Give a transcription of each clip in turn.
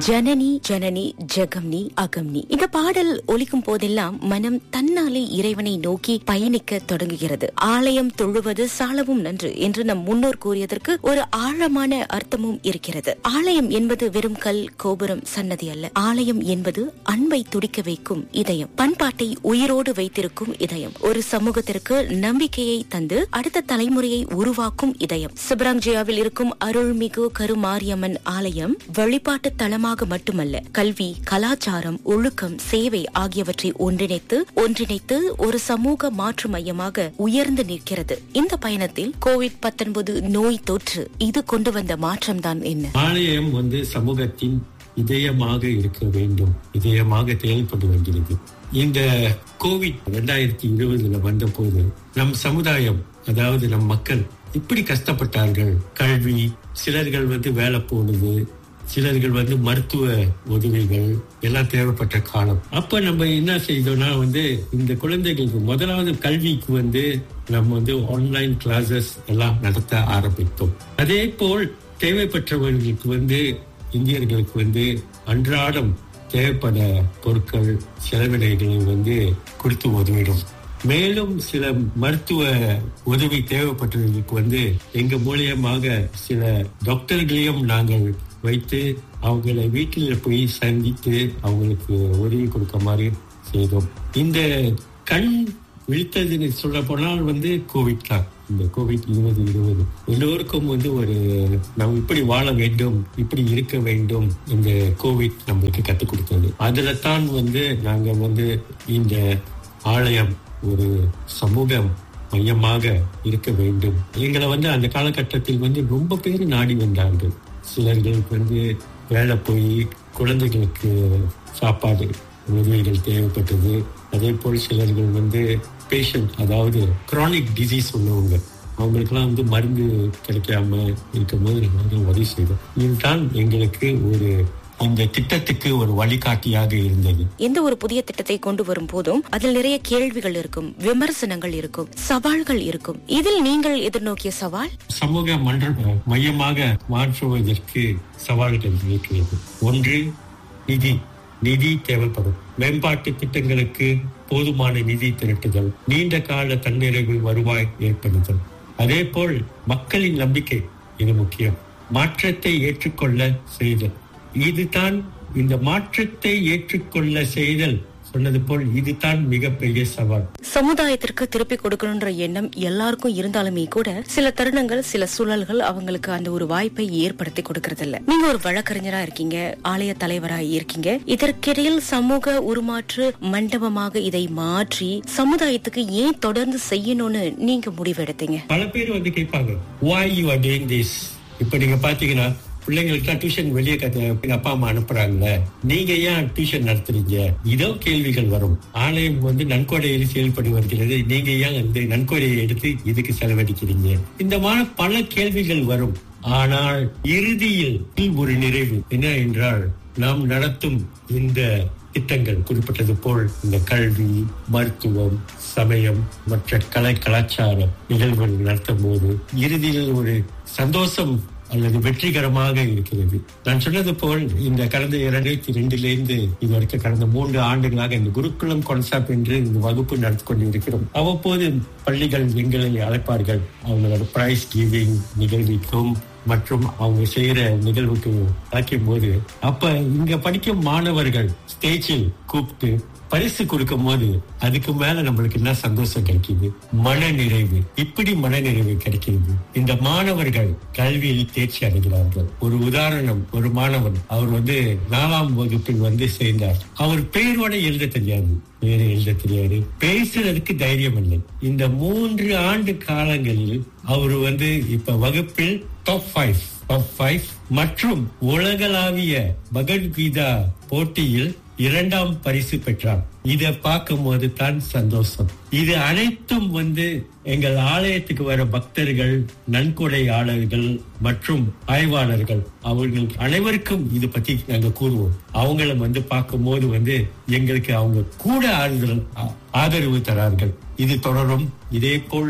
ஜனனி ஜனனி ஜெகம்னி அகம்னி இந்த பாடல் ஒலிக்கும் போதெல்லாம் மனம் தன்னாலே இறைவனை நோக்கி பயணிக்க தொடங்குகிறது ஆலயம் தொழுவது சாலவும் நன்று என்று நம் முன்னோர் கூறியதற்கு ஒரு ஆழமான அர்த்தமும் இருக்கிறது ஆலயம் என்பது வெறும் கல் கோபுரம் சன்னதி அல்ல ஆலயம் என்பது அன்பை துடிக்க வைக்கும் இதயம் பண்பாட்டை உயிரோடு வைத்திருக்கும் இதயம் ஒரு சமூகத்திற்கு நம்பிக்கையை தந்து அடுத்த தலைமுறையை உருவாக்கும் இதயம் சிபராங்ஜியாவில் இருக்கும் அருள்மிகு கருமாரியம்மன் ஆலயம் வழிபாட்டு தளமாக மட்டுமல்ல கல்வி கலாச்சாரம் ஒழுக்கம் சேவை ஆகியவற்றை ஒன்றிணைத்து ஒன்றிணைத்து ஒரு சமூக மாற்று மையமாக உயர்ந்து நிற்கிறது இந்த பயணத்தில் கோவிட் 19 நோய் தொற்று இது கொண்டு வந்த மாற்றம்தான் என்ன ஆலயம் வந்து சமூகத்தின் இதயமாக இருக்க வேண்டும் இதயமாக செயல்பட்டு வருகிறது இந்த கோவிட் ரெண்டாயிரத்தி இருபதுல வந்த போது நம் சமுதாயம் அதாவது நம் மக்கள் இப்படி கஷ்டப்பட்டார்கள் கல்வி சிலர்கள் வந்து வேலை போனது சிலர்கள் வந்து மருத்துவ உதவிகள் எல்லாம் தேவைப்பட்ட காலம் அப்ப நம்ம என்ன செய்தோம்னா வந்து இந்த குழந்தைகளுக்கு முதலாவது கல்விக்கு வந்து நம்ம வந்து ஆன்லைன் கிளாஸஸ் எல்லாம் நடத்த ஆரம்பித்தோம் அதே போல் தேவைப்பட்டவர்களுக்கு வந்து இந்தியர்களுக்கு வந்து அன்றாடம் தேவைப்பட பொருட்கள் செலவினைகளை வந்து கொடுத்து உதவிடும் மேலும் சில மருத்துவ உதவி தேவைப்பட்டவர்களுக்கு வந்து எங்க மூலியமாக சில டாக்டர்களையும் நாங்கள் வைத்து அவங்களை வீட்டில் போய் சந்தித்து அவங்களுக்கு உதவி கொடுக்க மாதிரி செய்தோம் இந்த கண் விழித்ததுன்னு சொல்ல போனால் வந்து கோவிட் தான் இந்த கோவிட் இருபது இருபது எல்லோருக்கும் வந்து ஒரு நம்ம இப்படி வாழ வேண்டும் இப்படி இருக்க வேண்டும் இந்த கோவிட் நம்மளுக்கு கற்றுக் கொடுத்தது அதுல தான் வந்து நாங்க வந்து இந்த ஆலயம் ஒரு சமூக மையமாக இருக்க வேண்டும் எங்களை வந்து அந்த காலகட்டத்தில் வந்து ரொம்ப பேர் நாடி வந்தார்கள் சிலர்களுக்கு வந்து வேலை போய் குழந்தைகளுக்கு சாப்பாடு உதவிகள் தேவைப்பட்டது அதே போல் சிலர்கள் வந்து பேஷண்ட் அதாவது கிரானிக் டிசீஸ் உள்ளவங்க அவங்களுக்கெல்லாம் வந்து மருந்து கிடைக்காம இருக்கும்போது நாங்கள் உதவி செய்தோம் இதுதான் எங்களுக்கு ஒரு இந்த திட்டத்துக்கு ஒரு வழிகாட்டியாக இருந்தது எந்த ஒரு புதிய திட்டத்தை கொண்டு வரும் போதும் அதில் நிறைய கேள்விகள் இருக்கும் விமர்சனங்கள் இருக்கும் சவால்கள் இருக்கும் இதில் நீங்கள் எதிர்நோக்கிய சவால் சமூக மன்ற மையமாக மாற்றுவதற்கு சவால்கள் இருக்கிறது ஒன்று நிதி நிதி தேவைப்படும் மேம்பாட்டு திட்டங்களுக்கு போதுமான நிதி திரட்டுதல் நீண்ட கால தன்னிறைவு வருவாய் ஏற்படுதல் அதே போல் மக்களின் நம்பிக்கை இது முக்கியம் மாற்றத்தை ஏற்றுக்கொள்ள செய்தல் இதுதான் இந்த மாற்றத்தை ஏற்றுக்கொள்ள செய்தல் சொன்னது போல் இதுதான் மிகப்பெரிய சவால் சமுதாயத்திற்கு திருப்பி கொடுக்கணுன்ற எண்ணம் எல்லாருக்கும் இருந்தாலுமே கூட சில தருணங்கள் சில சூழல்கள் அவங்களுக்கு அந்த ஒரு வாய்ப்பை ஏற்படுத்தி கொடுக்கறது இல்ல நீங்க ஒரு வழக்கறிஞரா இருக்கீங்க ஆலய தலைவரா இருக்கீங்க இதற்கிடையில் சமூக உருமாற்று மண்டபமாக இதை மாற்றி சமுதாயத்துக்கு ஏன் தொடர்ந்து செய்யணும்னு நீங்க முடிவெடுத்தீங்க பல பேர் வந்து கேட்பாங்க why you are doing this இப்ப நீங்க பாத்தீங்கன்னா பிள்ளைங்களுக்கு டியூஷன் வெளியே கத்த எங்க அப்பா அம்மா அனுப்புறாங்கல்ல நீங்க ஏன் டியூஷன் நடத்துறீங்க இதோ கேள்விகள் வரும் ஆலயம் வந்து நன்கொடையில் செயல்பட்டு வருகிறது நீங்க ஏன் அந்த நன்கொடையை எடுத்து இதுக்கு செலவழிக்கிறீங்க இந்த மாதிரி பல கேள்விகள் வரும் ஆனால் இறுதியில் ஒரு நிறைவு என்ன என்றால் நாம் நடத்தும் இந்த திட்டங்கள் குறிப்பிட்டது போல் இந்த கல்வி மருத்துவம் சமயம் மற்ற கலை கலாச்சார நிகழ்வுகள் நடத்தும் போது இறுதியில் ஒரு சந்தோஷம் அல்லது வெற்றிகரமாக இருக்கிறது நான் சொன்னது போல் இந்த கடந்த இரண்டாயிரத்தி ரெண்டிலிருந்து இது வரைக்கும் கடந்த மூன்று ஆண்டுகளாக இந்த குருகுலம் கான்செப்ட் என்று இந்த வகுப்பு நடத்தி கொண்டு இருக்கிறோம் அவ்வப்போது பள்ளிகள் எங்களை அழைப்பார்கள் அவங்களோட பிரைஸ் கிவிங் நிகழ்விக்கும் மற்றும் அவங்க செய்யற நிகழ்வுக்கு அழைக்கும் போது அப்ப இங்க படிக்கும் மாணவர்கள் ஸ்டேஜில் கூப்பிட்டு பரிசு கொடுக்கும் போது அதுக்கு மேல நம்மளுக்கு என்ன சந்தோஷம் கிடைக்குது மன நிறைவு இப்படி மன நிறைவு கிடைக்கிறது இந்த மாணவர்கள் கல்வியில் தேர்ச்சி அடைகிறார்கள் ஒரு உதாரணம் ஒரு மாணவன் அவர் வந்து நாலாம் வகுப்பில் வந்து சேர்ந்தார் அவர் பேரோட எழுத தெரியாது பேரு எழுத தெரியாது பேசுறதுக்கு தைரியம் இல்லை இந்த மூன்று ஆண்டு காலங்களில் அவர் வந்து இப்ப வகுப்பில் டாப் ஃபைவ் டாப் ஃபைவ் மற்றும் உலகளாவிய பகவத்கீதா போட்டியில் இரண்டாம் பரிசு பெற்றார் இத பார்க்கும் போது தான் சந்தோஷம் இது அனைத்தும் வந்து எங்கள் ஆலயத்துக்கு வர பக்தர்கள் நன்கொடையாளர்கள் மற்றும் ஆய்வாளர்கள் அவர்கள் அனைவருக்கும் இது பத்தி நாங்க கூறுவோம் அவங்கள வந்து பார்க்கும் போது வந்து எங்களுக்கு அவங்க கூட ஆறுதல் ஆதரவு தரார்கள் இது தொடரும் இதே போல்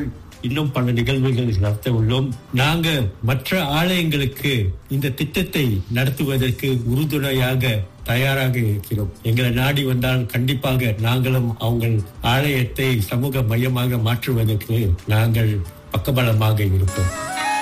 இன்னும் பல நிகழ்வுகள் நடத்த உள்ளோம் நாங்க மற்ற ஆலயங்களுக்கு இந்த திட்டத்தை நடத்துவதற்கு உறுதுணையாக தயாராக இருக்கிறோம் எங்களை நாடி வந்தால் கண்டிப்பாக நாங்களும் அவங்க ஆலயத்தை சமூக மையமாக மாற்றுவதற்கு நாங்கள் பக்கபலமாக இருப்போம்